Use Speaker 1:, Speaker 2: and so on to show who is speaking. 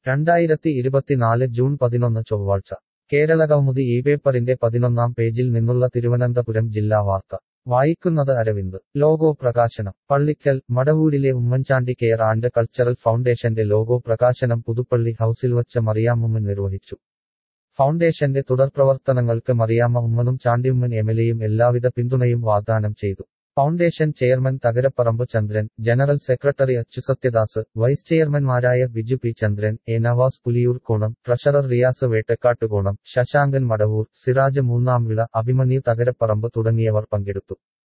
Speaker 1: രണ്ടായിരത്തി ഇരുപത്തിനാല് ജൂൺ പതിനൊന്ന് ചൊവ്വാഴ്ച കേരളകൗമുദി ഈ പേപ്പറിന്റെ പതിനൊന്നാം പേജിൽ നിന്നുള്ള തിരുവനന്തപുരം ജില്ലാ വാർത്ത വായിക്കുന്നത് അരവിന്ദ് ലോഗോ പ്രകാശനം പള്ളിക്കൽ മടവൂരിലെ ഉമ്മൻചാണ്ടി കെയർ ആൻഡ് കൾച്ചറൽ ഫൗണ്ടേഷന്റെ ലോഗോ പ്രകാശനം പുതുപ്പള്ളി ഹൌസിൽ വച്ച് മറിയാമ്മുമ്മൻ നിർവഹിച്ചു ഫൗണ്ടേഷന്റെ തുടർപ്രവർത്തനങ്ങൾക്ക് മറിയാമ്മ ഉമ്മനും ചാണ്ടിയുമ്മൻ എംഎൽഎയും എല്ലാവിധ പിന്തുണയും വാഗ്ദാനം ചെയ്തു foundation chairman Thakaraparambu Chandran general secretary Achyusathyadas vice ചെയർമാൻമാരായ Biju P Chandran A Navas Puliyoor Konam treasurer Riyas Vettakkattukonam Sasankan Madavoor Siraj Moonnamvila Abhimanyu Thakaraparambu തുടങ്ങിയവർ പങ്കെടുത്തു